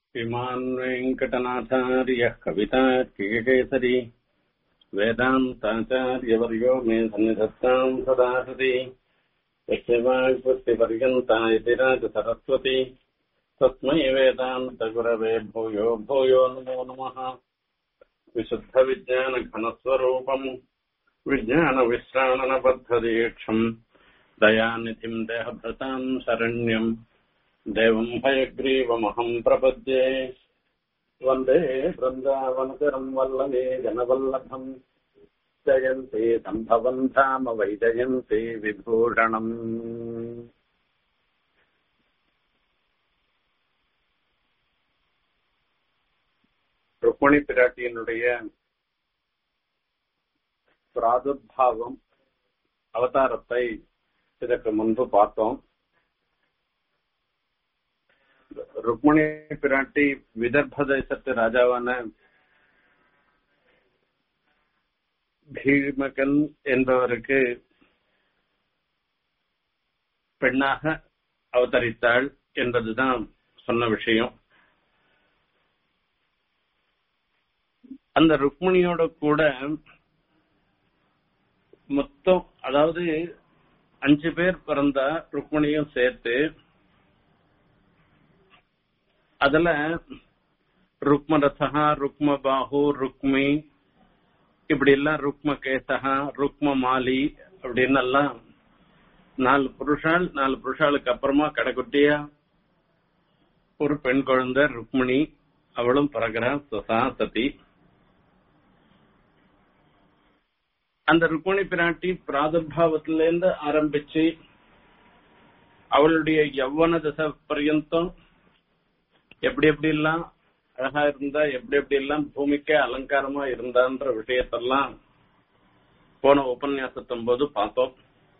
श्रीमान् वेङ्कटनाथार्यः कवितार्किकेसरी वेदान्ताचार्यवर्यो मे सन्निधत्ताम् सदा सति यस्य वाग्वृत्तिपर्यन्ता इति राजसरस्वती तस्मै वेदान्तगुरवे भूयो भूयो नमो नमः विशुद्धविज्ञानघनस्वरूपम् विज्ञानविश्राणनबद्धदीक्षम् दयानिधिम् देहभृताम् शरण्यम् देवम् हयग्रीवमहम् प्रपद्ये वन्दे वृन्दावनकरम् वल्लभे जनवल्लभम् जयन्ति सम्भवम् धाम वै जयन्ति विभूषणम् ருக்மணி பிராட்டியினுடைய பிராதுர்பாவம் அவதாரத்தை இதற்கு முன்பு பார்த்தோம் ருக்மணி பிராட்டி விதர்ப தேசத்து ராஜாவான பீமகன் என்பவருக்கு பெண்ணாக அவதரித்தாள் என்பதுதான் சொன்ன விஷயம் அந்த ருக்மிணியோட கூட மொத்தம் அதாவது அஞ்சு பேர் பிறந்தா ருக்மிணியும் சேர்த்து அதுல ருக்மரசகா ருக்ம பாஹு ருக்மி இப்படி எல்லாம் ருக்ம கேசகா ருக்ம மாலி அப்படின்னு எல்லாம் நாலு புருஷால் நாலு புருஷாளுக்கு அப்புறமா கடைக்குட்டியா ஒரு பெண் குழந்தை ருக்மிணி அவளும் பிறகுறா சுசா சதி அந்த ருக்மிணி பிராட்டி பிராதுர்பாவத்திலேருந்து ஆரம்பிச்சு அவளுடைய யவ்வன தசை பர்யந்தம் எப்படி எப்படி எல்லாம் அழகா இருந்தா எப்படி எப்படி எல்லாம் பூமிக்கே அலங்காரமா இருந்தான்ற விஷயத்தெல்லாம் போன உபன்யாசத்தின் போது பார்த்தோம்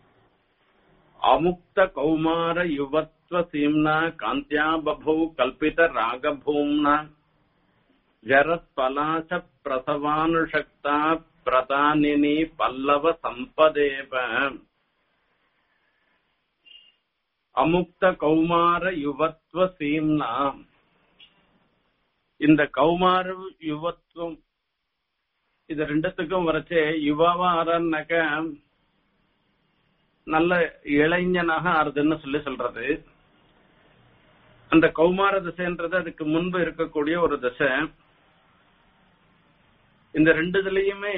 அமுக்த கௌமார யுவத்வ சீம்னா காந்தியா பபௌ கல்பித ராகபூம்னா ஜரஸ்பலாச பிரசவானுஷக்தா பிரதானினி பல்லவ சம்பதேவ அமுக்த கௌமார யுவத்வ சீம்னா இந்த கௌமார யுவத்துவம் இது ரெண்டுத்துக்கும் வரைச்சே யுவாவா ஆறான்னாக்க நல்ல இளைஞனாக ஆறுதுன்னு சொல்லி சொல்றது அந்த கௌமார திசைன்றது அதுக்கு முன்பு இருக்கக்கூடிய ஒரு திசை இந்த ரெண்டு இதுலயுமே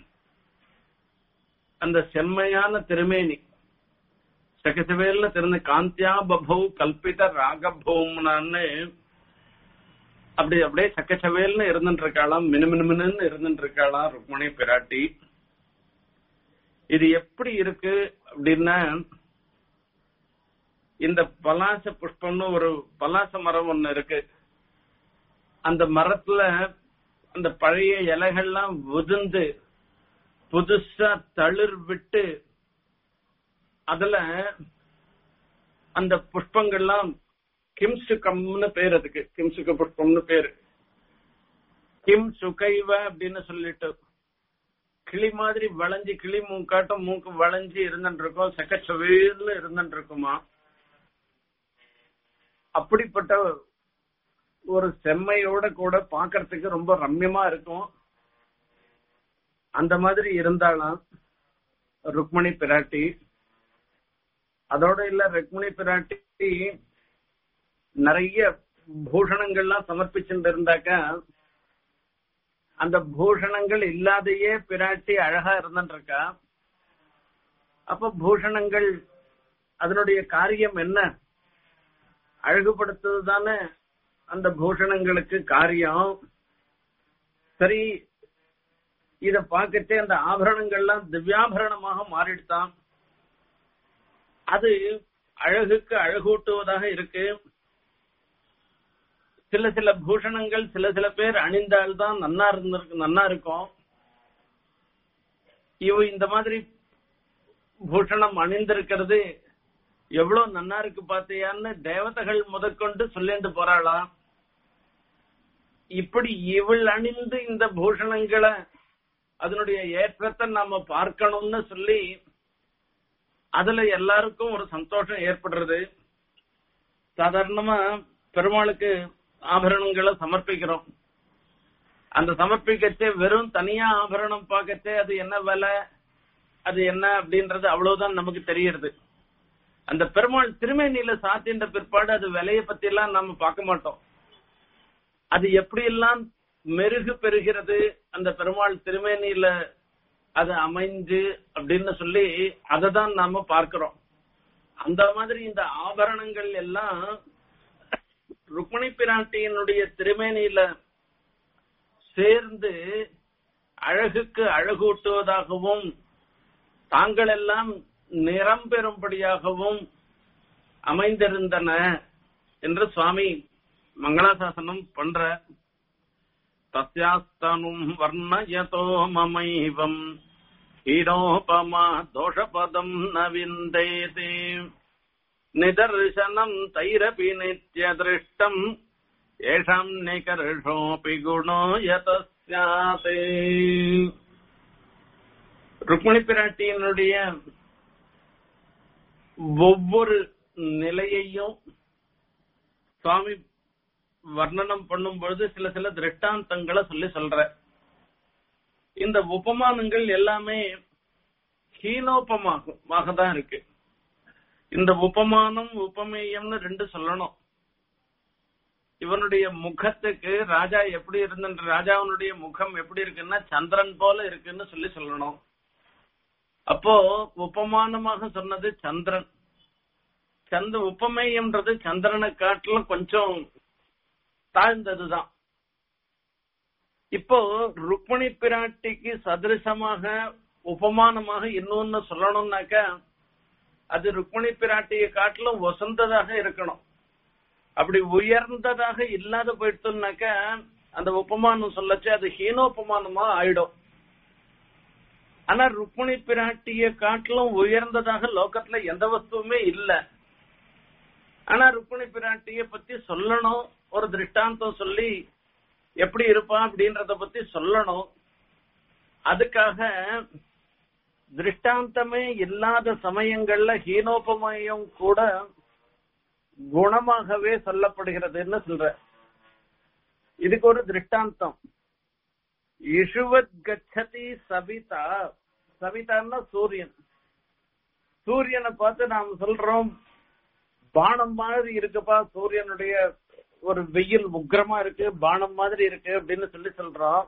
அந்த செம்மையான திருமேனி சகசவேல்னு திறந்த காந்தியா பபௌ கல்பித ராகபௌம்னான்னு அப்படி அப்படியே சக்கச்சவேல்னு இருந்துட்டு இருக்காளாம் மினுமினுமினு இருந்துட்டு இருக்காளாம் ருக்மணி பிராட்டி இது எப்படி இருக்கு அப்படின்னா இந்த பலாச புஷ்பம்னு ஒரு பலாச மரம் ஒண்ணு இருக்கு அந்த மரத்துல அந்த பழைய இலைகள்லாம் உதிர்ந்து புதுசா தளிர் விட்டு அதுல அந்த புஷ்பங்கள்லாம் கிம்சுகம்னு பேர் அதுக்கு கிம்சுக புஷ்பம்னு பேரு கிம் சுகைவ அப்படின்னு சொல்லிட்டு கிளி மாதிரி வளைஞ்சு கிளி மூக்காட்டம் மூக்கு வளைஞ்சு இருந்துட்டு இருக்கும் செக்கச்சவேர்ல இருந்துட்டு இருக்குமா அப்படிப்பட்ட ஒரு செம்மையோட கூட பாக்குறதுக்கு ரொம்ப ரம்யமா இருக்கும் அந்த மாதிரி இருந்தாலாம் ருக்மணி பிராட்டி அதோட இல்ல ருக்மணி பிராட்டி நிறைய பூஷணங்கள்லாம் சமர்ப்பிச்சுட்டு இருந்தாக்கா அந்த பூஷணங்கள் இல்லாதையே பிராட்டி அழகா இருந்துருக்கா அப்ப பூஷணங்கள் அதனுடைய காரியம் என்ன அழகுபடுத்துறது தானே அந்த பூஷணங்களுக்கு காரியம் சரி இத பார்க்கட்டே அந்த ஆபரணங்கள்லாம் திவ்யாபரணமாக மாறிடுதான் அது அழகுக்கு அழகூட்டுவதாக இருக்கு சில சில பூஷணங்கள் சில சில பேர் அணிந்தால்தான் நன்னா இருந்திருக்கு நன்னா இருக்கும் இவ இந்த மாதிரி பூஷணம் அணிந்திருக்கிறது எவ்வளவு நன்னா இருக்கு பாத்தியான்னு தேவதைகள் முதற்கொண்டு சொல்லிட்டு போறாளாம் இப்படி இவள் அணிந்து இந்த பூஷணங்களை அதனுடைய ஏற்றத்தை நாம பார்க்கணும்னு சொல்லி அதுல எல்லாருக்கும் ஒரு சந்தோஷம் ஏற்படுறது சாதாரணமா பெருமாளுக்கு ஆபரணங்களை சமர்ப்பிக்கிறோம் அந்த சமர்ப்பிக்கச்சே வெறும் தனியா ஆபரணம் பார்க்கச்சே அது என்ன விலை அது என்ன அப்படின்றது அவ்வளவுதான் நமக்கு தெரியறது அந்த பெருமாள் திருமேனியில சாத்தின்ற பிற்பாடு அது விலைய பத்தி எல்லாம் நம்ம பார்க்க மாட்டோம் அது எப்படி எல்லாம் மெருகு பெறுகிறது அந்த பெருமாள் திருமேனியில அது அமைஞ்சு அப்படின்னு சொல்லி அதை தான் நாம பார்க்கிறோம் அந்த மாதிரி இந்த ஆபரணங்கள் எல்லாம் ருக்மணி பிராட்டியினுடைய திருமேனியில சேர்ந்து அழகுக்கு அழகூட்டுவதாகவும் தாங்கள் எல்லாம் நிறம் பெறும்படியாகவும் அமைந்திருந்தன என்று சுவாமி மங்களாசாசனம் பண்ற தஸ்யாஸ்தனும் வர்ணயதோ மமைவம் ஹீரோபமா தோஷபதம் நவிந்தேதே நிதர்சனம் தைரபி நித்ய திருஷ்டம் ஏஷாம் நிகர்ஷோபி குணோ யதஸ்யாதே ருக்மிணி பிராட்டியினுடைய ஒவ்வொரு நிலையையும் சுவாமி வர்ணனம் பண்ணும் பொழுது சில சில திருஷ்டாந்தங்களை சொல்லி சொல்ற இந்த உபமானங்கள் எல்லாமே ஹீனோபமாக தான் இருக்கு இந்த உபமானம் உபமேயம்னு ரெண்டு சொல்லணும் இவனுடைய முகத்துக்கு ராஜா எப்படி இருந்த ராஜாவனுடைய முகம் எப்படி இருக்குன்னா சந்திரன் போல இருக்குன்னு சொல்லி சொல்லணும் அப்போ உபமானமாக சொன்னது சந்திரன் சந்த உபமேயம்ன்றது சந்திரனை காட்டிலும் கொஞ்சம் தாழ்ந்ததுதான் இப்போ ருக்மணி பிராட்டிக்கு சதிருஷமாக உபமானமாக இன்னொன்னு சொல்லணும்னாக்க அது ருக்மணி பிராட்டியை காட்டிலும் வசந்ததாக இருக்கணும் அப்படி உயர்ந்ததாக இல்லாத போயிடுத்துனாக்க அந்த உபமானம் சொல்லச்சு அது ஹீனோபமானமா ஆயிடும் ஆனா ருக்மணி பிராட்டிய காட்டிலும் உயர்ந்ததாக லோகத்துல எந்த வஸ்துவுமே இல்ல ஆனா ருக்மணி பிராட்டிய பத்தி சொல்லணும் ஒரு திருஷ்டாந்தம் சொல்லி எப்படி இருப்பா அப்படின்றத பத்தி சொல்லணும் அதுக்காக திருஷ்டாந்தமே இல்லாத சமயங்கள்ல ஹீனோபமயம் கூட குணமாகவே சொல்லப்படுகிறதுன்னு சொல்ற இதுக்கு ஒரு திருஷ்டாந்தம் இஷுவத் கச்சதி சபிதா சபிதான்னா சூரியன் சூரியனை பார்த்து நாம் சொல்றோம் பானம் மாதிரி இருக்குப்பா சூரியனுடைய ஒரு வெயில் உக்கிரமா இருக்கு பானம் மாதிரி இருக்கு அப்படின்னு சொல்லி சொல்றோம்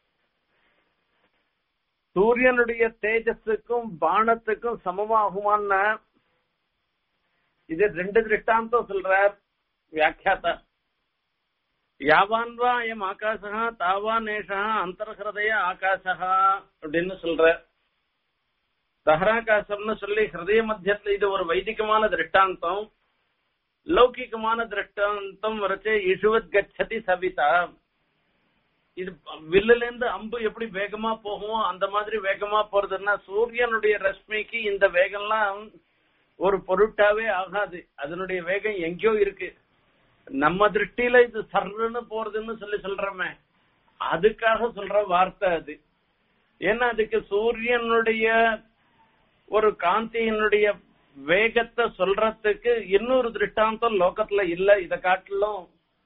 சூரியனுடைய தேஜஸுக்கும் பானத்துக்கும் சமமாகுமான்னா இது ரெண்டு திருஷ்டாந்தம் சொல்றார் வியாக்கியாத்தா யாவான் வா அயம் ஆகாசா தாவான் ஏஷா அந்தர்ஹதய ஆகாசா அப்படின்னு சொல்ற தஹராகாசம்னு சொல்லி ஹிருதய மத்தியத்துல இது ஒரு வைதிகமான திருஷ்டாந்தம் லௌகிகமான திருஷ்டாந்தம் வரைச்சு இஷுவத் கச்சதி சவிதா இது வில்லுல இருந்து அம்பு எப்படி வேகமா போகும் அந்த மாதிரி வேகமா போறதுன்னா சூரியனுடைய ரஷ்மிக்கு இந்த வேகம்லாம் ஒரு பொருட்டாவே ஆகாது அதனுடைய வேகம் எங்கேயோ இருக்கு நம்ம திருஷ்டியில இது சர்ன்னு போறதுன்னு சொல்லி சொல்றோமே அதுக்காக சொல்ற வார்த்தை அது ஏன்னா அதுக்கு சூரியனுடைய ஒரு காந்தியினுடைய வேகத்தை சொல்றதுக்கு இன்னொரு திருஷ்டாந்தம் லோகத்துல இல்ல இத காட்டிலும்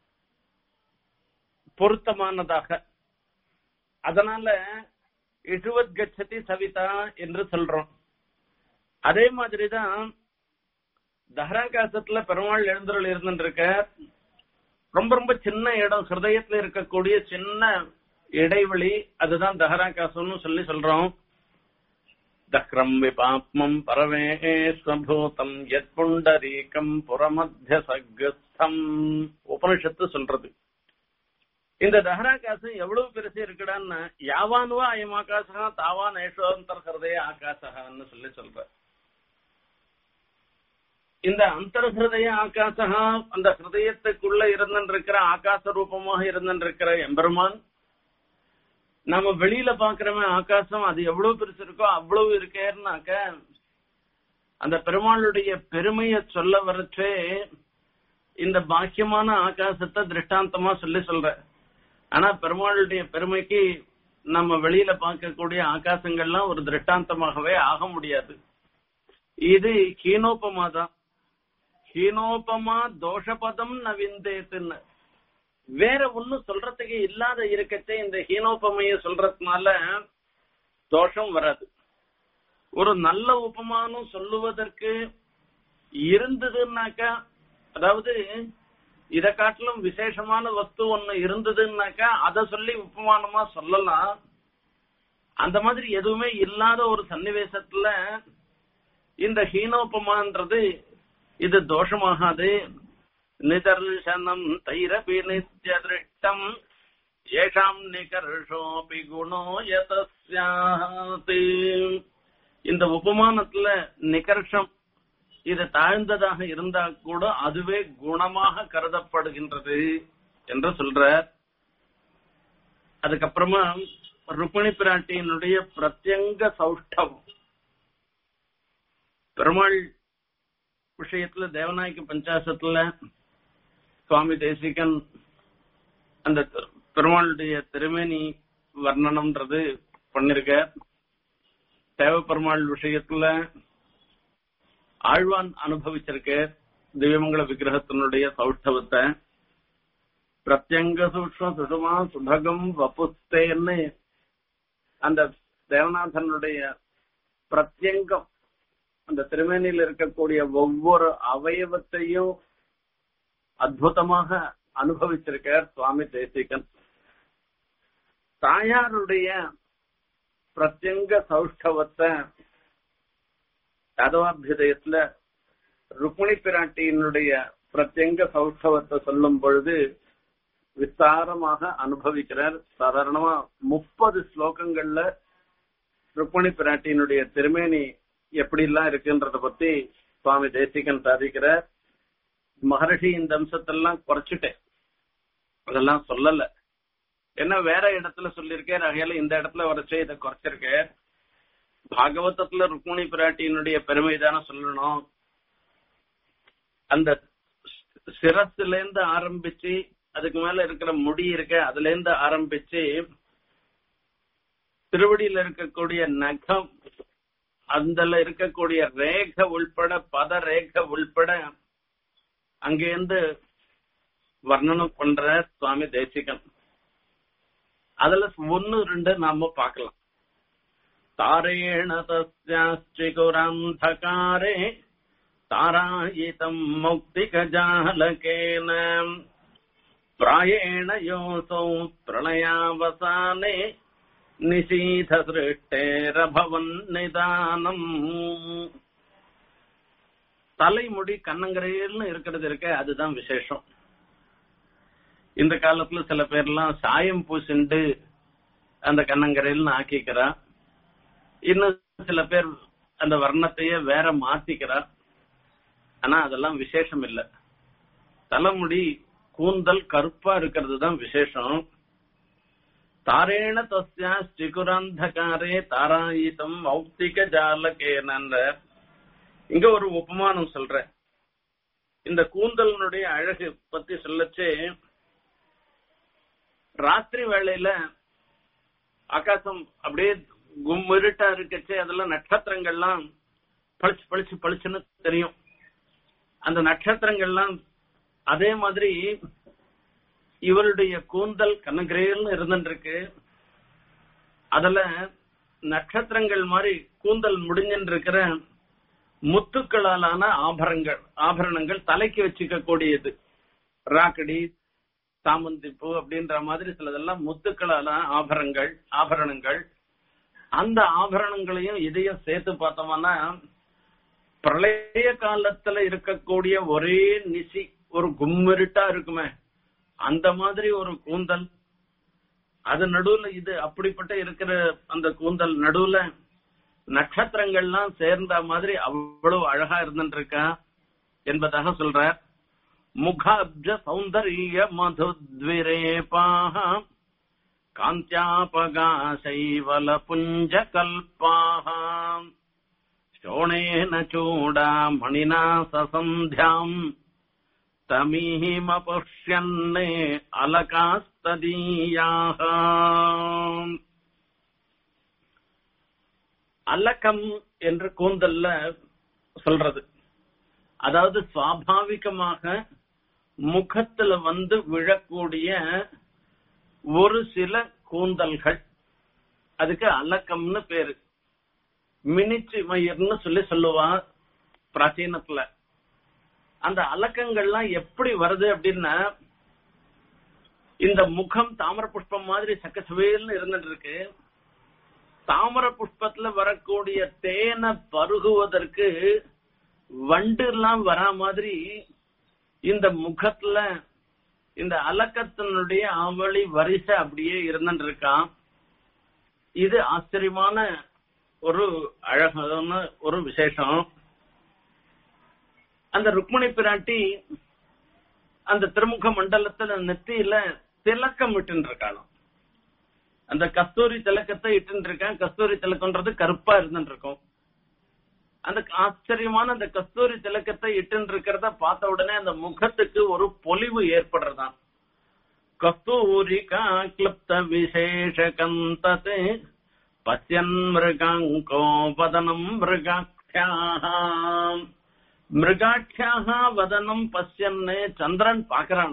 பொருத்தமானதாக அதனால இசுவத் கச்சதி சவிதா என்று சொல்றோம் அதே மாதிரிதான் தஹராகாசத்துல பெருமாள் எழுந்தருள் இருந்துருக்க ரொம்ப ரொம்ப சின்ன இடம் ஹிருதயத்துல இருக்கக்கூடிய சின்ன இடைவெளி அதுதான் தஹராகாசம்னு சொல்லி சொல்றோம் தக்ரம் விபாப்மம் பரமேஸ்வபூதம் யத் புண்டரீகம் புறமத்திய சகஸ்தம் உபனிஷத்து சொல்றது இந்த தஹராகாசம் எவ்வளவு பெருசு இருக்குடான்னா யாவானுவா அயம் ஆகாசா தாவான் ஏஷோந்தர் ஹிருதய ஆகாசகான்னு சொல்லி சொல்ற இந்த அந்தர்ஹிருதய ஆகாசகா அந்த ஹிருதயத்துக்குள்ள இருந்திருக்கிற ஆகாச ரூபமாக இருந்திருக்கிற எம்பெருமான் நம்ம வெளியில பாக்குறோமே ஆகாசம் அது எவ்வளவு பெருசு இருக்கோ அவ்வளவு இருக்கேன்னாக்க அந்த பெருமாளுடைய பெருமைய சொல்ல வரச்சே இந்த பாக்கியமான ஆகாசத்தை திருஷ்டாந்தமா சொல்லி சொல்ற ஆனா பெருமாளுடைய பெருமைக்கு நம்ம வெளியில பார்க்கக்கூடிய ஆகாசங்கள்லாம் ஒரு திருஷ்டாந்தமாகவே ஆக முடியாது இது ஹீனோபமா தான் ஹீனோபமா தோஷபதம் நவிந்தேத்துன்னு வேற ஒண்ணும் சொல்றதுக்கு இல்லாத இருக்கச்சே இந்த ஹீனோபமைய சொல்றதுனால தோஷம் வராது ஒரு நல்ல உபமானம் சொல்லுவதற்கு இருந்ததுன்னாக்கா அதாவது இத காட்டிலும் விசேஷமான வஸ்து ஒண்ணு இருந்ததுன்னாக்கா அதை சொல்லி உபமானமா சொல்லலாம் அந்த மாதிரி எதுவுமே இல்லாத ஒரு சன்னிவேசத்துல இந்த ஹீனோபமான்றது இது தோஷமாகாது நிதர்சனம் தைரபி நித்ய திருஷ்டம் ஏஷாம் நிகர்ஷோபி குணோ யதஸ்யாத் இந்த உபமானத்துல நிகர்ஷம் இது தாழ்ந்ததாக இருந்தா கூட அதுவே குணமாக கருதப்படுகின்றது என்று சொல்ற அதுக்கப்புறமா ருக்மிணி பிராட்டியினுடைய பிரத்யங்க சௌஷ்டவம் பெருமாள் விஷயத்துல தேவநாயக பஞ்சாசத்துல சுவாமி தேசிகன் அந்த பெருமாளுடைய திருமேனி வர்ணனம்ன்றது பண்ணிருக்க தேவப்பெருமாள் விஷயத்துல ஆழ்வான் அனுபவிச்சிருக்க திவ்யமங்கல விக்கிரகத்தினுடைய சௌஷ்டவத்தை பிரத்யங்க சூக்ம சுஷுமா சுபகம் வபுஸ்தேன்னு அந்த தேவநாதனுடைய பிரத்யங்கம் அந்த திருமேனியில் இருக்கக்கூடிய ஒவ்வொரு அவயவத்தையும் அற்புதமாக அனுபவிச்சிருக்கார் சுவாமி தேசிகன் தாயாருடைய பிரத்யங்க சௌஷ்டவத்தை யாதவாபியுதயத்துல ருக்மிணி பிராட்டியினுடைய பிரத்யங்க சௌஷ்டவத்தை சொல்லும் பொழுது விஸ்தாரமாக அனுபவிக்கிறார் சாதாரணமா முப்பது ஸ்லோகங்கள்ல ருக்மிணி பிராட்டியினுடைய திருமேனி எப்படி எல்லாம் இருக்குன்றத பத்தி சுவாமி தேசிகன் சாதிக்கிறார் மகர்ஷி இந்த அம்சத்தெல்லாம் குறைச்சிட்டேன் அதெல்லாம் சொல்லல என்ன வேற இடத்துல சொல்லியிருக்கேன் ஆகையால இந்த இடத்துல வரைச்சே இதை குறைச்சிருக்கேன் பாகவதத்துல ருக்மிணி பிராட்டியினுடைய பெருமை தானே சொல்லணும் அந்த சிரஸ்ல இருந்து ஆரம்பிச்சு அதுக்கு மேல இருக்கிற முடி இருக்க அதுல இருந்து ஆரம்பிச்சு திருவடியில இருக்கக்கூடிய நகம் அதுல இருக்கக்கூடிய ரேக உள்பட பத ரேக உள்பட அங்கேருந்து வர்ணனம் பண்ற சுவாமி தேசிகன் அதுல ஒன்னு ரெண்டு நாம பார்க்கலாம் தாரேண தஸ்யாஸ்திகுரந்தகாரே தாராயிதம் முக்திகஜாலகேன பிராயேண யோசௌ பிரளயாவசானே நிஷீத சிருஷ்டேரபவன் நிதானம் தலைமுடி கண்ணங்கரையில்னு இருக்கிறது இருக்க அதுதான் விசேஷம் இந்த காலத்துல சில பேர்லாம் சாயம் பூசிண்டு அந்த கண்ணங்கரையில்னு ஆக்கிக்கிறா இன்னும் சில பேர் அந்த வர்ணத்தையே வேற மாத்திக்கிறா ஆனா அதெல்லாம் விசேஷம் இல்ல தலைமுடி கூந்தல் கருப்பா இருக்கிறது தான் விசேஷம் தாரேண தஸ்யா ஸ்ரீகுராந்தகாரே தாராயிதம் மௌக்திக ஜாலகேனன்ற இங்க ஒரு உபமானம் சொல்றேன் இந்த கூந்தலனுடைய அழகு பத்தி சொல்லச்சே ராத்திரி வேளையில ஆகாசம் அப்படியே கும்மிருட்டா இருக்கச்சே அதெல்லாம் நட்சத்திரங்கள்லாம் பளிச்சு பளிச்சு பளிச்சுன்னு தெரியும் அந்த நட்சத்திரங்கள்லாம் அதே மாதிரி இவருடைய கூந்தல் கண்ணகிரேல்னு இருந்துருக்கு அதுல நட்சத்திரங்கள் மாதிரி கூந்தல் முடிஞ்சுட்டு இருக்கிற முத்துக்களாலான ஆபரணங்கள் ஆபரணங்கள் தலைக்கு வச்சுக்க கூடியது ராக்கடி சாமந்தி பூ அப்படின்ற மாதிரி சிலதெல்லாம் முத்துக்களான ஆபரணங்கள் ஆபரணங்கள் அந்த ஆபரணங்களையும் இதையும் சேர்த்து பார்த்தோம்னா பிரளய காலத்துல இருக்கக்கூடிய ஒரே நிசி ஒரு கும்மிருட்டா இருக்குமே அந்த மாதிரி ஒரு கூந்தல் அது நடுவுல இது அப்படிப்பட்ட இருக்கிற அந்த கூந்தல் நடுவுல நட்சத்திரங்கள்லாம் சேர்ந்த மாதிரி அவ்வளவு அழகா இருந்துட்டு இருக்கா என்பதாக சொல்றார் முகாப்ஜ சௌந்தரிய மதுத்விரேபாக காந்தியாபகாசைவல புஞ்ச கல்பாக शोणेन चूडामणिना ससन्ध्याम् तमीमपुष्यन्ने अलकास्तदीयाः அலக்கம் என்று கூந்தல்ல சொல்றது அதாவது சுவாபாவிகமாக முகத்துல வந்து விழக்கூடிய ஒரு சில கூந்தல்கள் அதுக்கு அலக்கம்னு பேரு மினிச்சு மயிர்னு சொல்லி சொல்லுவா பிராச்சீனத்துல அந்த அலக்கங்கள்லாம் எப்படி வருது அப்படின்னா இந்த முகம் தாமர புஷ்பம் மாதிரி சக்கசவேல்னு இருந்துட்டு இருக்கு தாமர புஷ்பத்துல வரக்கூடிய தேனை பருகுவதற்கு வண்டு எல்லாம் வரா மாதிரி இந்த முகத்துல இந்த அலக்கத்தினுடைய அவளி வரிசை அப்படியே இருந்துட்டு இருக்கான் இது ஆச்சரியமான ஒரு அழகான ஒரு விசேஷம் அந்த ருக்மணி பிராட்டி அந்த திருமுக மண்டலத்துல நெத்தியில திலக்கம் விட்டு இருக்காளாம் அந்த கஸ்தூரி திலக்கத்தை இட்டு இருக்கான் கஸ்தூரி திலக்கம்ன்றது கருப்பா இருந்துட்டு இருக்கும் அந்த ஆச்சரியமான அந்த கஸ்தூரி திலக்கத்தை இட்டு இருக்கிறத பார்த்த உடனே அந்த முகத்துக்கு ஒரு பொலிவு ஏற்படுறதான் கஸ்தூரிகா கிளிப்த விசேஷகம் தத் பசியன் மிருகாங்கோ வதனம் மிருகாட்சியாக மிருகாட்சியாக வதனம் பசியன்னு சந்திரன் பாக்குறான்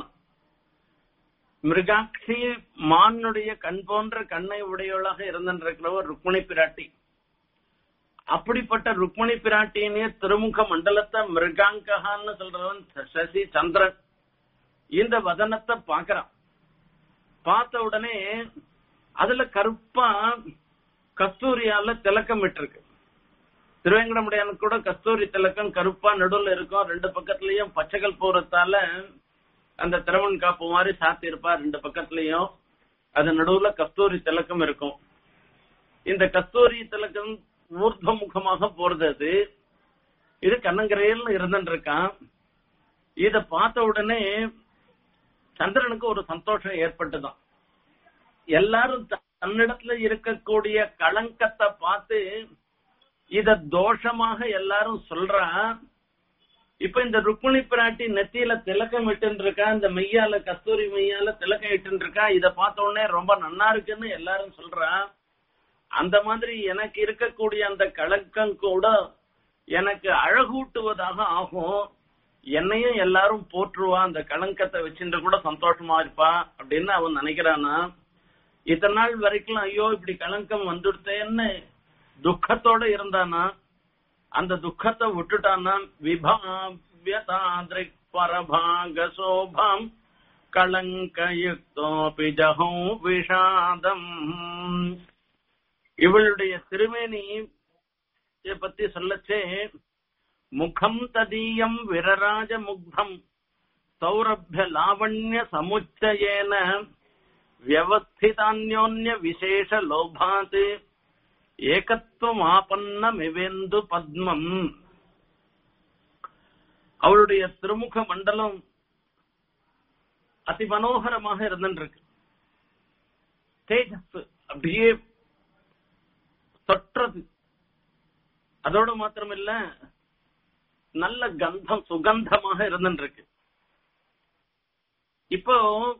மிருகாட்சி மானுடைய கண் போன்ற கண்ணை உடையவளாக இருந்திருக்கிறவர் ருக்மிணி பிராட்டி அப்படிப்பட்ட ருக்மிணி பிராட்டியினே திருமுக மண்டலத்தை மிருகாங்ககான்னு சொல்றவன் சசி சந்திரன் இந்த வதனத்தை பாக்குறான் பார்த்த உடனே அதுல கருப்பா கஸ்தூரியால திலக்கம் விட்டுருக்கு திருவேங்கடமுடையானுக்கு கூட கஸ்தூரி திலக்கம் கருப்பா நடுவுல இருக்கும் ரெண்டு பக்கத்துலயும் பச்சைகள் போறதால அந்த திரவன் காப்பு மாதிரி சாத்தி இருப்பா ரெண்டு பக்கத்துலயும் அது நடுவுல கஸ்தூரி திலக்கம் இருக்கும் இந்த கஸ்தூரி திலக்கம் ஊர்த முகமாக போறது அது இது கண்ணங்கரையில் இருந்துட்டு இருக்கான் இத பார்த்த உடனே சந்திரனுக்கு ஒரு சந்தோஷம் ஏற்பட்டுதான் எல்லாரும் தன்னிடத்துல இருக்கக்கூடிய களங்கத்தை பார்த்து இத தோஷமாக எல்லாரும் சொல்றா இப்ப இந்த ருக்மிணி பிராட்டி நெத்தியில திலக்கம் இட்டு இருக்கா இந்த மெய்யால கஸ்தூரி மெய்யால திலக்கம் இட்டு இருக்கா இத பார்த்த உடனே ரொம்ப நன்னா இருக்குன்னு எல்லாரும் சொல்றா அந்த மாதிரி எனக்கு இருக்கக்கூடிய அந்த கலக்கம் கூட எனக்கு அழகூட்டுவதாக ஆகும் என்னையும் எல்லாரும் போற்றுவா அந்த கலங்கத்தை வச்சுட்டு கூட சந்தோஷமா இருப்பா அப்படின்னு அவன் நினைக்கிறானா இத்தனை நாள் வரைக்கும் ஐயோ இப்படி கலங்கம் வந்துடுத்தேன்னு துக்கத்தோட இருந்தானா அந்த துக்கத்தை விட்டுட்டானா விபாவியதாதிரிக் பரபாக சோபம் கலங்கயுக்தோபி ஜஹோ விஷாதம் இவளுடைய திருமேனி பத்தி சொல்லச்சே முகம் ததீயம் விரராஜ முக்தம் சௌரபிய லாவண்ய சமுச்சயேன வியவஸ்திதான்யோன்ய விசேஷ லோபாத் ஏகத்துவமாபன்னமிவேந்து பத்மம் அவளுடைய திருமுக மண்டலம் அதி மனோகரமாக இருந்துருக்கு தேஜஸ் அப்படியே தொற்றது அதோடு மாத்திரமில்ல நல்ல கந்தம் சுகந்தமாக இருந்துருக்கு இப்போ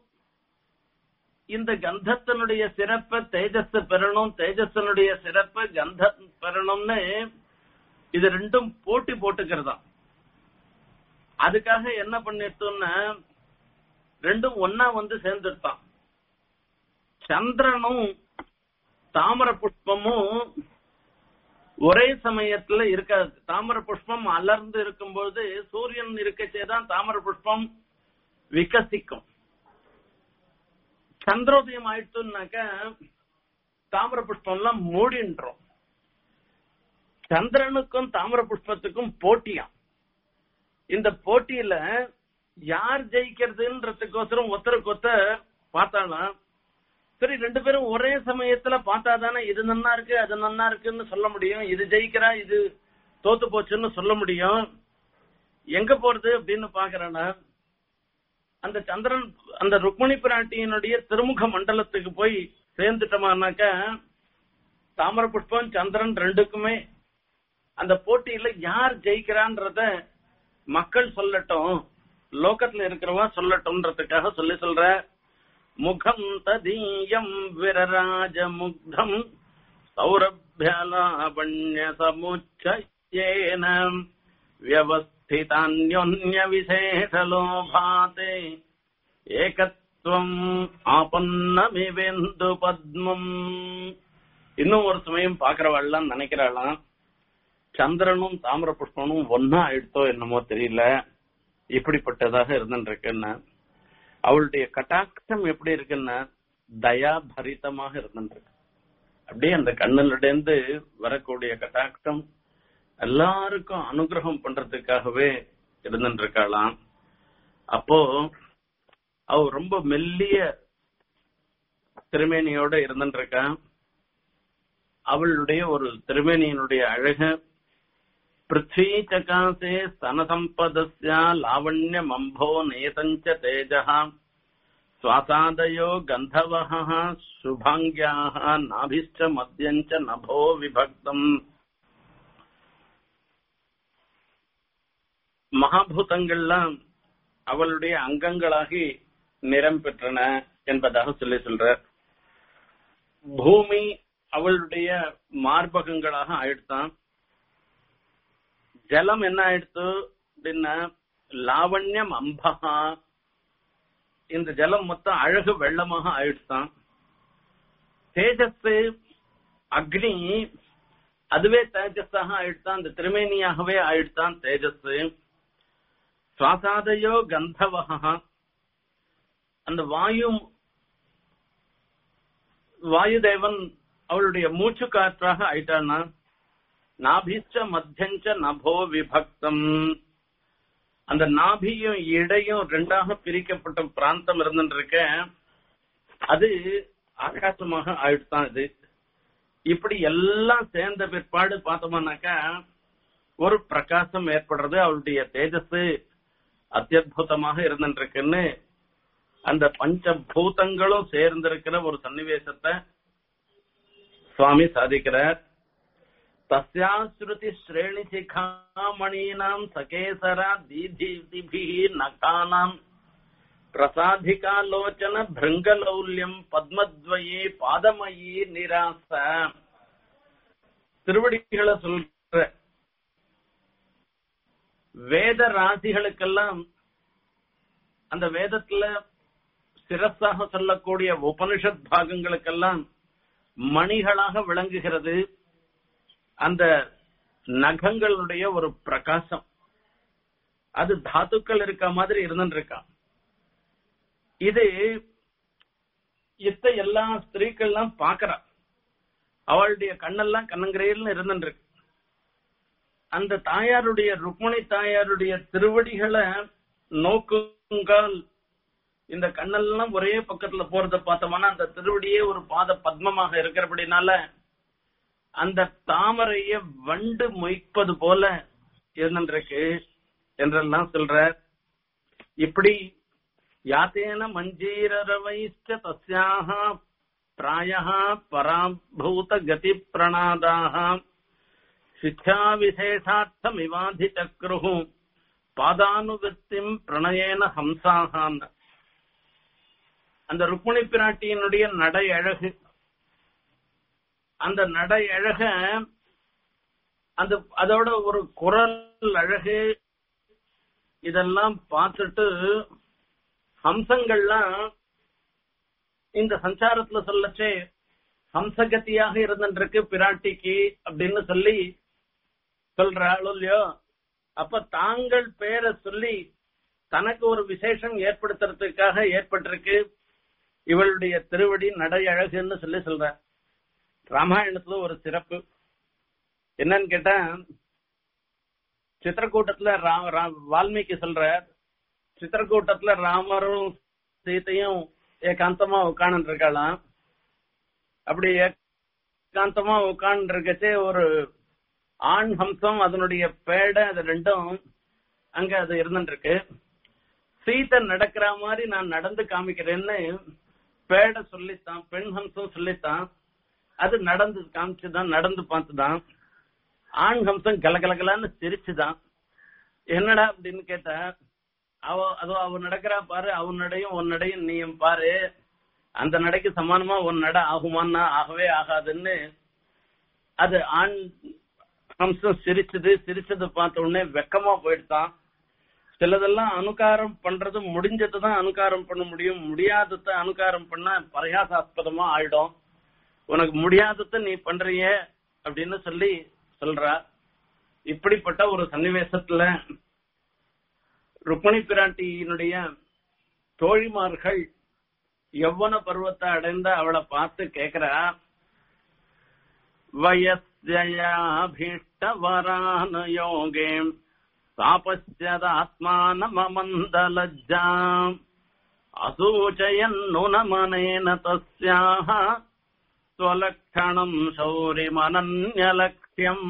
இந்த கந்தத்தினுடைய சிறப்ப தேஜஸ் பெறணும் தேஜஸனுடைய சிறப்ப கந்த பெறணும்னு இது ரெண்டும் போட்டி போட்டுக்கிறதா அதுக்காக என்ன பண்ணிட்டோம்னா ரெண்டும் ஒன்னா வந்து சேர்ந்துட்டான் சந்திரனும் தாமர புஷ்பமும் ஒரே சமயத்துல இருக்காது தாமர புஷ்பம் அலர்ந்து இருக்கும்போது சூரியன் இருக்கச்சேதான் தாமர புஷ்பம் விகசிக்கும் சந்திரோதயம் ஆயிடுச்சுனாக்க தாமர புஷ்பம் எல்லாம் மூடின்றோம் சந்திரனுக்கும் தாமர புஷ்பத்துக்கும் போட்டியாம் இந்த போட்டியில யார் ஜெயிக்கிறதுன்றதுக்கோசரம் ஒருத்தருக்கு ஒருத்தர் பார்த்தாலாம் சரி ரெண்டு பேரும் ஒரே சமயத்துல பார்த்தாதானே இது நன்னா இருக்கு அது நன்னா இருக்குன்னு சொல்ல முடியும் இது ஜெயிக்கிறா இது தோத்து போச்சுன்னு சொல்ல முடியும் எங்க போறது அப்படின்னு பாக்குறேன்னா அந்த சந்திரன் அந்த ருக்மணி பிராட்டியினுடைய திருமுக மண்டலத்துக்கு போய் சேர்ந்துட்டோமானாக்க தாமர புஷ்பம் சந்திரன் ரெண்டுக்குமே அந்த போட்டியில யார் ஜெயிக்கிறான்றத மக்கள் சொல்லட்டும் லோகத்துல இருக்கிறவா சொல்லட்டும்ன்றதுக்காக சொல்லி சொல்ற முகம் ததீயம் விரராஜ முக்தம் சௌரபியலாவண்ய சமுச்சயேன ஸ்திதான்யோன்ய விசேஷலோபாதே ஏகத்வம் ஆபன்னமிவெந்து பத்மம் இன்னும் ஒரு சமயம் பாக்குறவாள்லாம் நினைக்கிறாளாம் சந்திரனும் தாமிர புஷ்பனும் ஒன்னா ஆயிடுத்தோ என்னமோ தெரியல இப்படிப்பட்டதாக இருந்துருக்குன்னு அவளுடைய கட்டாட்சம் எப்படி இருக்குன்னா தயா பரிதமாக இருந்துருக்கு அப்படியே அந்த கண்ணிலிருந்து வரக்கூடிய கட்டாட்சம் எல்லாருக்கும் அனுகிரகம் பண்றதுக்காகவே இருந்துருக்காளாம் அப்போ அவ ரொம்ப மெல்லிய திருமேனியோட இருந்துருக்கா அவளுடைய ஒரு திருமேனியினுடைய அழக பிருத்வி சகாசே ஸ்தனசம்பதஸ்யா லாவண்யம் அம்போ நேதஞ்ச தேஜா சுவாசாதயோ கந்தவः சுபாங்கியாः நாபிஷ்ட மத்தியஞ்ச நபோ விபக்தம் மகாபூதங்கள்லாம் அவளுடைய அங்கங்களாகி நிறம் பெற்றன என்பதாக சொல்லி சொல்ற பூமி அவளுடைய மார்பகங்களாக ஆயிடுத்தான் ஜலம் என்ன ஆயிடுத்து அப்படின்னா லாவண்யம் அம்பகா இந்த ஜலம் மொத்தம் அழகு வெள்ளமாக ஆயிடுத்தான் தேஜஸ் அக்னி அதுவே தேஜஸாக ஆயிடுத்தான் அந்த திருமேனியாகவே ஆயிடுத்தான் தேஜஸ் சுவாசாதையோ கந்தவகா அந்த வாயு வாயுதேவன் அவளுடைய மூச்சு காற்றாக ஆயிட்டானா நாபிச்ச மத்தியஞ்ச நபோ விபக்தம் அந்த நாபியும் இடையும் ரெண்டாக பிரிக்கப்பட்ட பிராந்தம் இருந்துருக்க அது ஆகாசமாக ஆயிடுதான் இது இப்படி எல்லாம் சேர்ந்த பிற்பாடு பார்த்தோம்னாக்கா ஒரு பிரகாசம் ஏற்படுறது அவளுடைய தேஜஸ் அத்தியுதமாக இருந்துருக்குன்னு அந்த பஞ்சபூதங்களும் சேர்ந்திருக்கிற ஒரு சன்னிவேசத்தை சுவாமி சாதிக்கிறார் தஸ்யாஸ்ருதி ஸ்ரேணி சிகாமணீனாம் சகேசரா தீதிபிஹி நகானாம் பிரசாதிகாலோச்சன பிருங்கலௌல்யம் பத்மத்வயே பாதமயி நிராச திருவடிகளை சொல்ற வேத ராசிகளுக்கெல்லாம் அந்த வேதத்துல சிரஸாக சொல்லக்கூடிய உபனிஷத் பாகங்களுக்கெல்லாம் மணிகளாக விளங்குகிறது அந்த நகங்களுடைய ஒரு பிரகாசம் அது தாத்துக்கள் இருக்க மாதிரி இருந்துருக்கான் இது இத்த எல்லா ஸ்திரீக்கள்லாம் பாக்குறா அவளுடைய கண்ணெல்லாம் கண்ணங்கிரையில் இருந்துருக்கு அந்த தாயாருடைய ருக்மணி தாயாருடைய திருவடிகளை நோக்குங்கால் இந்த கண்ணெல்லாம் ஒரே பக்கத்துல போறத பார்த்தோம்னா அந்த திருவடியே ஒரு பாத பத்மமாக இருக்கிறபடினால அந்த தாமரைய வண்டு மொய்ப்பது போல இருந்திருக்கு என்றெல்லாம் சொல்ற இப்படி யாத்தேன மஞ்சீரரவைச்ச தஸ்யாக பிராய பராபூத கதி பிரணாதாக சிக்ஷா விசேஷார்த்தம் இவாதி சக்ரு பாதானுவத்திம் பிரணயேன ஹம்சாகான் அந்த ருக்மிணி பிராட்டியினுடைய நடை அழகு அந்த நடை அழக அந்த அதோட ஒரு குரல் அழகு இதெல்லாம் பார்த்துட்டு ஹம்சங்கள்லாம் இந்த சஞ்சாரத்துல சொல்லச்சே ஹம்சகத்தியாக இருந்துருக்கு பிராட்டிக்கு அப்படின்னு சொல்லி சொல்றாளோ இல்லையோ அப்ப தாங்கள் பேரை சொல்லி தனக்கு ஒரு விசேஷம் ஏற்படுத்துறதுக்காக ஏற்பட்டிருக்கு இவளுடைய திருவடி நடை அழகுன்னு சொல்லி சொல்ற ராமாயணத்துல ஒரு சிறப்பு என்னன்னு கேட்டா சித்திரக்கூட்டத்துல வால்மீகி சொல்ற சித்திரக்கூட்டத்துல ராமரும் சீத்தையும் ஏகாந்தமா உட்காந்து இருக்கலாம் அப்படி ஏகாந்தமா உட்காந்து இருக்கச்சே ஒரு ஆண் ஹம்சம் அதனுடைய பேடை அது ரெண்டும் அங்க அது இருந்துருக்கு சீத்தை நடக்கிற மாதிரி நான் நடந்து காமிக்கிறேன்னு பேட சொல்லித்தான் பெண் ஹம்சம் சொல்லித்தான் அது நடந்து காமிச்சுதான் நடந்து பார்த்துதான் ஆண் ஹம்சம் கலகலகலான்னு சிரிச்சுதான் என்னடா அப்படின்னு கேட்டா அவ அதோ அவ நடக்கிறா பாரு அவன் நடையும் உன் நடையும் நீயும் பாரு அந்த நடைக்கு சமானமா உன் நட ஆகுமான்னா ஆகவே ஆகாதுன்னு அது ஆண் ஹம்சம் சிரிச்சது சிரிச்சது பார்த்த உடனே வெக்கமா போயிடுதான் சிலதெல்லாம் அனுகாரம் பண்றது முடிஞ்சதுதான் அனுகாரம் பண்ண முடியும் முடியாதத அனுகாரம் பண்ண பரியாசாஸ்பதமா ஆயிடும் உனக்கு முடியாதத நீ பண்றிய அப்படின்னு சொல்லி சொல்றா இப்படிப்பட்ட ஒரு சன்னிவேசத்துல ருக்மணி பிராட்டியினுடைய தோழிமார்கள் யௌவன பருவத்தை அடைந்த அவளை பார்த்து கேக்குறா வயஸ்யாபீஷ்டவரான யோகே தாபஸ்யதாத்மானமமந்தலஜ்ஜாம் அசூச்சயன்னுனமனேன தஸ்யாः ஸ்வலக்ஷணம் சௌரிமனன்யலக்ஷ்யம்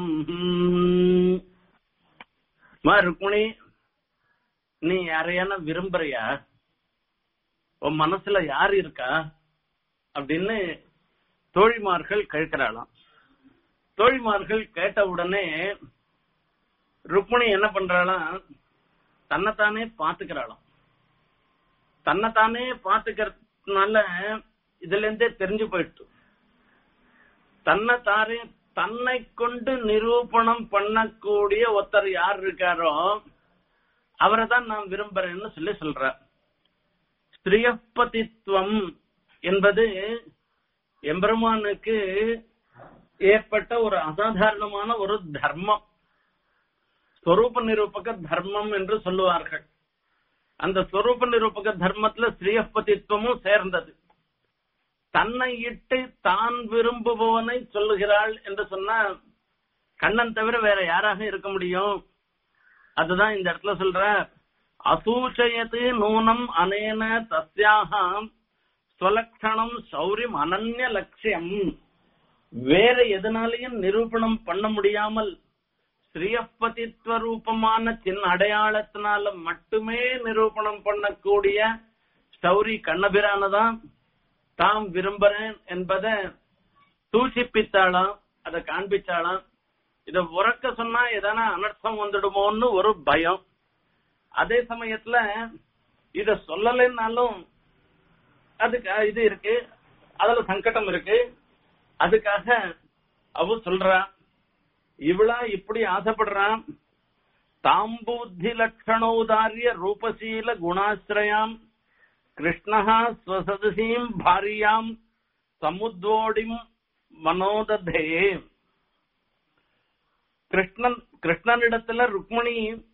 ருக்மிணி நீ யாரையான விரும்புறியா உன் மனசுல யார் இருக்கா அப்படின்னு தோழிமார்கள் கேட்கிறாளாம் தோழிமார்கள் கேட்ட உடனே ருக்மிணி என்ன பண்றாளாம் தன்னைத்தானே பாத்துக்கிறாளாம் தன்னைத்தானே பாத்துக்கிறதுனால இதுல இருந்தே தெரிஞ்சு போயிட்டு தன்னை தாரே தன்னை கொண்டு நிரூபணம் பண்ணக்கூடிய ஒருத்தர் யார் இருக்காரோ அவரை தான் நான் விரும்புறேன்னு சொல்லி சொல்ற ஸ்திரியப்பதித்துவம் என்பது எம்பெருமானுக்கு ஏற்பட்ட ஒரு அசாதாரணமான ஒரு தர்மம் ஸ்வரூப நிரூபக தர்மம் என்று சொல்லுவார்கள் அந்த ஸ்வரூப நிரூபக தர்மத்துல ஸ்ரீயப்பதித்துவமும் சேர்ந்தது தன்னை இட்டு தான் விரும்புபவனை சொல்லுகிறாள் என்று சொன்னா கண்ணன் தவிர வேற யாராக இருக்க முடியும் அதுதான் இந்த இடத்துல சொல்ற அசூச்சயத்து நூனம் அனேன தஸ்யாகாம் ஸ்வலக்ஷணம் சௌரியம் அனன்ய லட்சியம் வேற எதனாலையும் நிரூபணம் பண்ண முடியாமல் ஸ்ரீயப்பதித்வ ரூபமான சின்ன அடையாளத்தினால மட்டுமே நிரூபணம் பண்ணக்கூடிய சௌரி கண்ணபிரானதான் தாம் விரும்புறேன் என்பதை சூசிப்பித்தாளாம் அதை காண்பிச்சாளாம் இத உறக்க சொன்னா எதனா அனர்த்தம் வந்துடுமோன்னு ஒரு பயம் அதே சமயத்துல இத சொல்லலைன்னாலும் அதுக்கு இது இருக்கு அதுல சங்கடம் இருக்கு அதுக்காக அவ சொல்றா இவளா இப்படி ஆசைப்படுறான் தாம்பூத்தி லட்சணோதாரிய ரூபசீல குணாசிரயாம் கிருஷ்ணஹா ஸ்வசதசீம் பாரியாம் சமுத்வோடிம் மனோததே கிருஷ்ணன் கிருஷ்ணனிடத்துல ருக்மணி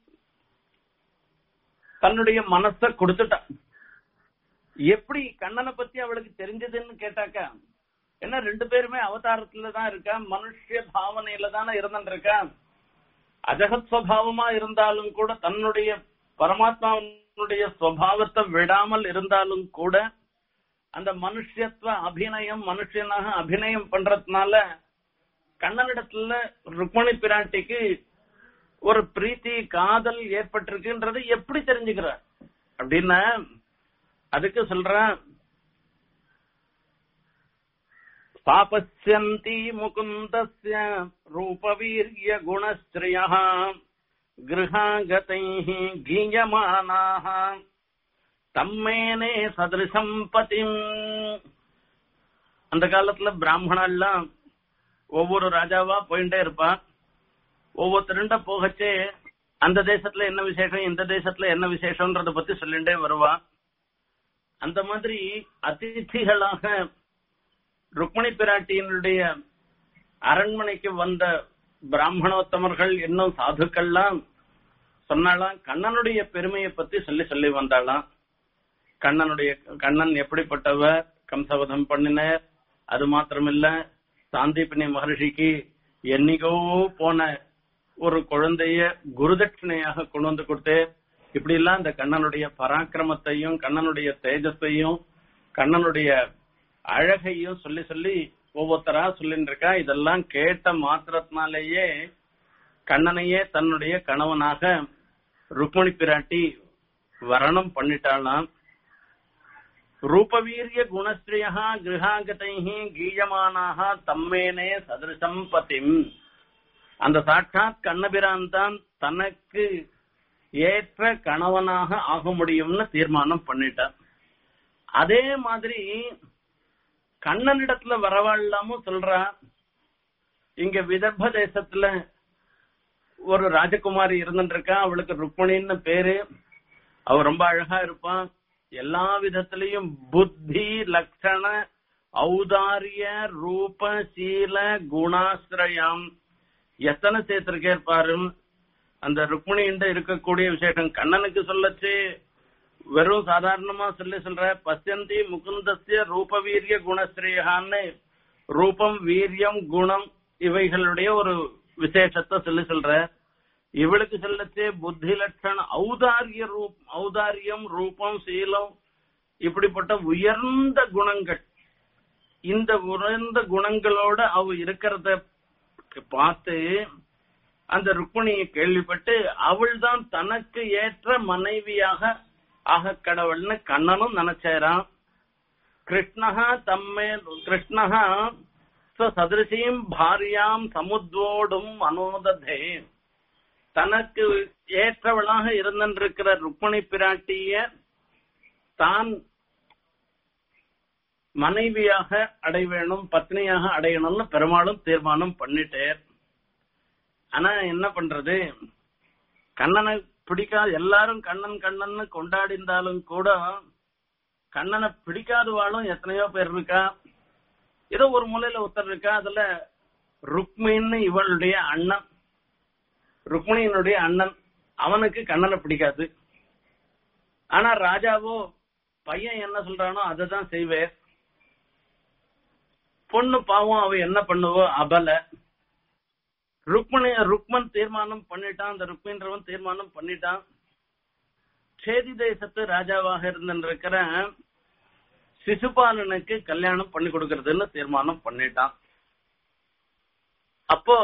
தன்னுடைய மனச கொடுத்துட்டான் எப்படி கண்ணனை பத்தி அவளுக்கு தெரிஞ்சதுன்னு கேட்டாக்கா என்ன ரெண்டு பேருமே அவதாரத்துல தான் இருக்கா மனுஷ பாவனையில தானே இருந்துட்டு இருக்கா அஜகத் சுவாவமா இருந்தாலும் கூட தன்னுடைய பரமாத்மாவுடைய சுவாவத்தை விடாமல் இருந்தாலும் கூட அந்த மனுஷத்துவ அபிநயம் மனுஷனாக அபிநயம் பண்றதுனால கண்ணனிடத்துல ருக்மணி பிராட்டிக்கு ஒரு பிரீத்தி காதல் ஏற்பட்டிருக்குன்றது எப்படி தெரிஞ்சுக்கிறார் அப்படின்னா அதுக்கு சொல்ற स्थापस्यन्ति मुकुन्दस्य रूपवीर्य गुणश्रियः गृहागतैः गीयमानाः தம்மேனே சதிருஷம் பதிம் அந்த காலத்துல பிராமணெல்லாம் ஒவ்வொரு ராஜாவா போயிட்டே இருப்பான் ஒவ்வொருத்தருண்ட போகச்சே அந்த தேசத்துல என்ன விசேஷம் இந்த தேசத்துல என்ன விசேஷம்ன்றத பத்தி சொல்லிட்டே வருவா அந்த மாதிரி அதிதிகளாக ருக்மணி பிராட்டியினுடைய அரண்மனைக்கு வந்த பிராமணோத்தமர்கள் இன்னும் சாதுக்கள்லாம் சொன்னாலாம் கண்ணனுடைய பெருமையை பத்தி சொல்லி சொல்லி வந்தாளாம் கண்ணனுடைய கண்ணன் எப்படிப்பட்டவர் கம்சவதம் பண்ணினர் அது மாத்திரமில்ல சாந்திபினி மகர்ஷிக்கு என்னைக்கோ போன ஒரு குழந்தைய குருதட்சிணையாக கொண்டு வந்து கொடுத்து இப்படி எல்லாம் இந்த கண்ணனுடைய பராக்கிரமத்தையும் கண்ணனுடைய தேஜஸையும் கண்ணனுடைய அழகையும் சொல்லி சொல்லி ஒவ்வொருத்தரா சொல்லிட்டு இருக்கா இதெல்லாம் கேட்ட மாத்திரத்தினாலேயே கண்ணனையே தன்னுடைய கணவனாக ருக்மணி பிராட்டி வரணம் பண்ணிட்டாளாம் ரூபவீரிய குணஸ்ரீயா கிரகாகதை கீயமானாக தம்மேனே சதிருஷம் பதிம் அந்த சாட்சாத் கண்ணபிரான் தான் தனக்கு ஏற்ற கணவனாக ஆக முடியும்னு தீர்மானம் பண்ணிட்டான் அதே மாதிரி கண்ணனிடத்துல வரவாழ்லாமும் சொல்றா இங்க விதர்ப தேசத்துல ஒரு ராஜகுமாரி இருந்துட்டு இருக்கா அவளுக்கு ருக்மணின்னு பேரு அவ ரொம்ப அழகா இருப்பான் எல்லா விதத்திலையும் புத்தி லட்சண ஔதாரிய ரூப சீல குணாசிரயம் எத்தனை சேர்த்திருக்கேன் பாரு அந்த ருக்மிணின்ற இருக்கக்கூடிய விசேஷம் கண்ணனுக்கு சொல்லச்சு வெறும் சாதாரணமா சொல்லி சொல்ற பசியந்தி முகுந்தஸ்ய ரூப வீரிய குணஸ்ரீகான்னு ரூபம் வீரியம் குணம் இவைகளுடைய ஒரு விசேஷத்தை சொல்லி சொல்ற இவளுக்கு சொல்லச்சே புத்தி லட்சணம் ஔதாரிய ரூப் ஔதாரியம் ரூபம் சீலம் இப்படிப்பட்ட உயர்ந்த குணங்கள் இந்த உயர்ந்த குணங்களோட அவ இருக்கிறத பார்த்து அந்த ருக்மிணியை கேள்விப்பட்டு அவள் தான் தனக்கு ஏற்ற மனைவியாக ஆக கடவுள்னு கண்ணனும் நினைச்சாராம் கிருஷ்ணஹா தம்மே கிருஷ்ணஹா சதிருஷீம் பாரியாம் சமுத்வோடும் அனோததே தனக்கு ஏற்றவளாக இருந்திருக்கிற ருக்மணி பிராட்டிய தான் மனைவியாக அடைய வேணும் பத்னியாக அடையணும்னு பெருமாளும் தீர்மானம் பண்ணிட்டேர் ஆனா என்ன பண்றது கண்ணனை பிடிக்காத எல்லாரும் கண்ணன் கண்ணன்னு கொண்டாடிந்தாலும் கூட கண்ணனை பிடிக்காதவாளும் எத்தனையோ பேர் இருக்கா ஏதோ ஒரு மூலையில ஒருத்தர் இருக்கா அதுல ருக்மின்னு இவளுடைய அண்ணன் ருக்மிணியினுடைய அண்ணன் அவனுக்கு கண்ணனை பிடிக்காது ஆனா ராஜாவோ பையன் என்ன சொல்றானோ அதை தான் செய்வேன் பொண்ணு பாவம் அவ என்ன பண்ணுவோ அபல ருக்மணி ருக்மன் தீர்மானம் பண்ணிட்டான் அந்த ருக்மின்றவன் தீர்மானம் பண்ணிட்டான் சேதி தேசத்து ராஜாவாக இருந்திருக்கிற சிசுபாலனுக்கு கல்யாணம் பண்ணி கொடுக்கறதுன்னு தீர்மானம் பண்ணிட்டான் அப்போ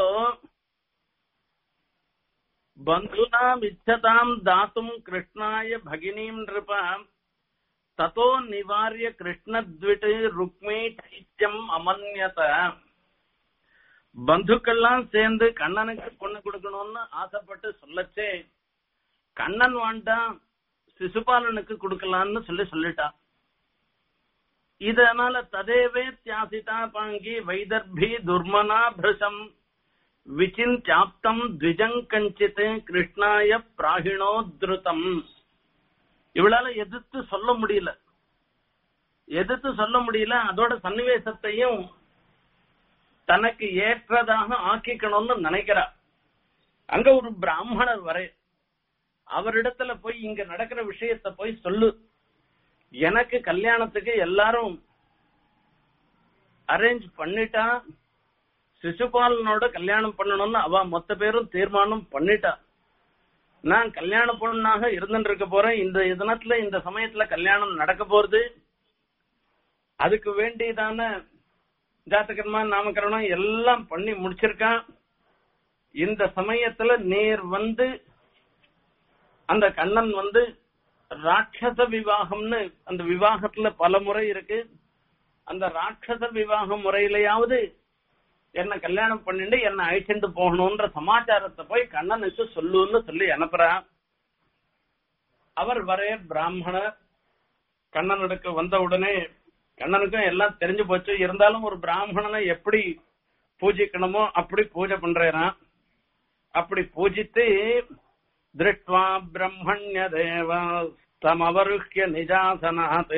பந்துனாம் இச்சதாம் தாத்தும் கிருஷ்ணாய பகினீம் நிருபாம் ததோ நிவாரிய கிருஷ்ணத்விட் ருக்மி சைத்தியம் அமன்யத பந்துக்கள்லாம் சேர்ந்து கண்ணனுக்கு பொண்ணு கொடுக்கணும்னு ஆசைப்பட்டு சொல்லச்சே கண்ணன் வேண்டாம் சிசுபாலனுக்கு கொடுக்கலாம்னு சொல்லி சொல்லிட்டான் இதனால ததேவே தியாசிதா பாங்கி வைதர்பி துர்மனா பிருஷம் விசிந்தியாப்தம் த்விஜங்கஞ்சித் கிருஷ்ணாய பிராகிணோத்ருதம் இவளால எதிர்த்து சொல்ல முடியல எதிர்த்து சொல்ல முடியல அதோட சன்னிவேசத்தையும் தனக்கு ஏற்றதாக ஆக்கிக்கணும்னு நினைக்கிறா அங்க ஒரு பிராமணர் வரை அவரிடத்துல போய் இங்க நடக்கிற விஷயத்த போய் சொல்லு எனக்கு கல்யாணத்துக்கு எல்லாரும் அரேஞ்ச் பண்ணிட்டா சிசுபாலனோட கல்யாணம் பண்ணணும்னு அவ மொத்த பேரும் தீர்மானம் பண்ணிட்டா நான் கல்யாண பொண்ணாக இருந்துட்டு இருக்க போறேன் இந்த தினத்துல இந்த சமயத்துல கல்யாணம் நடக்க போறது அதுக்கு வேண்டியதான ஜாத்தகர்மா நாமகரணம் எல்லாம் பண்ணி முடிச்சிருக்கான் இந்த சமயத்துல நேர் வந்து அந்த கண்ணன் வந்து ராட்சச விவாகம்னு அந்த விவாகத்துல பல முறை இருக்கு அந்த ராட்சச விவாக முறையிலையாவது என்ன கல்யாணம் பண்ணிட்டு என்ன அழைச்சிட்டு போகணும்ன்ற சமாச்சாரத்தை போய் கண்ணனுக்கு சொல்லுன்னு சொல்லி அனுப்புறான் அவர் வரே பிராமணர் கண்ணனுக்கு வந்த உடனே கண்ணனுக்கும் எல்லாம் தெரிஞ்சு போச்சு இருந்தாலும் ஒரு பிராமணனை எப்படி பூஜிக்கணுமோ அப்படி பூஜை பண்றான் அப்படி பூஜித்து திருஷ்டுவா பிரம்மண்ய தேவ தமவருஹ்ய நிஜாசனாத்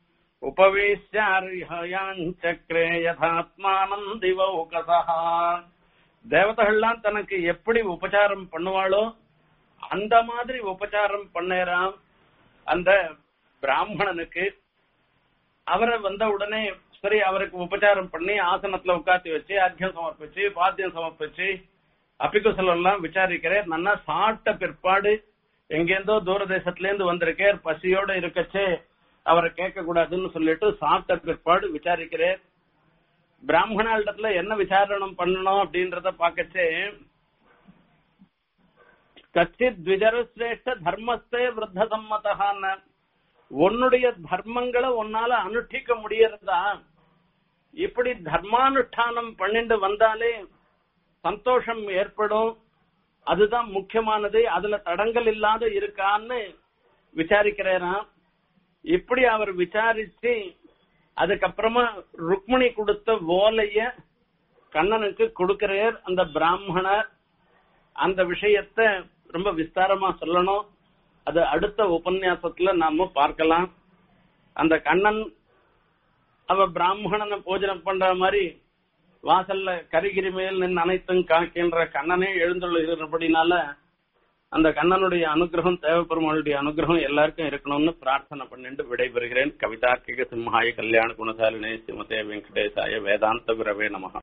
உபவேசியாச்சக்ரே யதாத்மானம் திவௌகசா தேவதைகள்லாம் தனக்கு எப்படி உபச்சாரம் பண்ணுவாளோ அந்த மாதிரி உபச்சாரம் பண்ணேராம் அந்த பிராமணனுக்கு அவரை வந்த உடனே சரி அவருக்கு உபச்சாரம் பண்ணி ஆசனத்துல உட்காத்தி வச்சு அர்க்கியம் சமர்ப்பிச்சு பாத்தியம் சமர்ப்பிச்சு அப்பிகுசலம் எல்லாம் விசாரிக்கிறேன் நல்லா சாப்பிட்ட பிற்பாடு எங்கேருந்தோ தூர தேசத்துல இருந்து வந்திருக்கேன் பசியோட இருக்கச்சே அவரை கேட்க கூடாதுன்னு சொல்லிட்டு சாப்பிட்ட பிற்பாடு விசாரிக்கிறேன் பிராமணாளிடத்துல என்ன விசாரணம் பண்ணணும் அப்படின்றத பாக்கச்சே கச்சித் த்விஜரஸ்ரேஷ்ட தர்மஸ்தே விருத்த சம்மதகான்னு உன்னுடைய தர்மங்களை உன்னால அனுஷ்டிக்க முடியறதா இப்படி தர்மானுஷ்டானம் பண்ணிட்டு வந்தாலே சந்தோஷம் ஏற்படும் அதுதான் முக்கியமானது அதுல தடங்கள் இல்லாத இருக்கான்னு விசாரிக்கிறேன் இப்படி அவர் விசாரிச்சு அதுக்கப்புறமா ருக்மிணி கொடுத்த ஓலைய கண்ணனுக்கு கொடுக்கிறார் அந்த பிராமணர் அந்த விஷயத்த ரொம்ப விஸ்தாரமா சொல்லணும் அது அடுத்த உபன்யாசத்துல நாம பார்க்கலாம் அந்த கண்ணன் அவ பிராமணனை பூஜனம் பண்ற மாதிரி வாசல்ல கரிகிரி மேல் நின்று அனைத்தும் காக்கின்ற கண்ணனே எழுந்துள்ளபடினால அந்த கண்ணனுடைய அனுகிரகம் தேவப்பெருமாளுடைய அனுகிரகம் எல்லாருக்கும் இருக்கணும்னு பிரார்த்தனை பண்ணிட்டு விடைபெறுகிறேன் கவிதார்க்கிக சிம்ஹாய கல்யாண குணசாலினே ஸ்ரீமதே வெங்கடேசாய வேதாந்த விரவே நமகா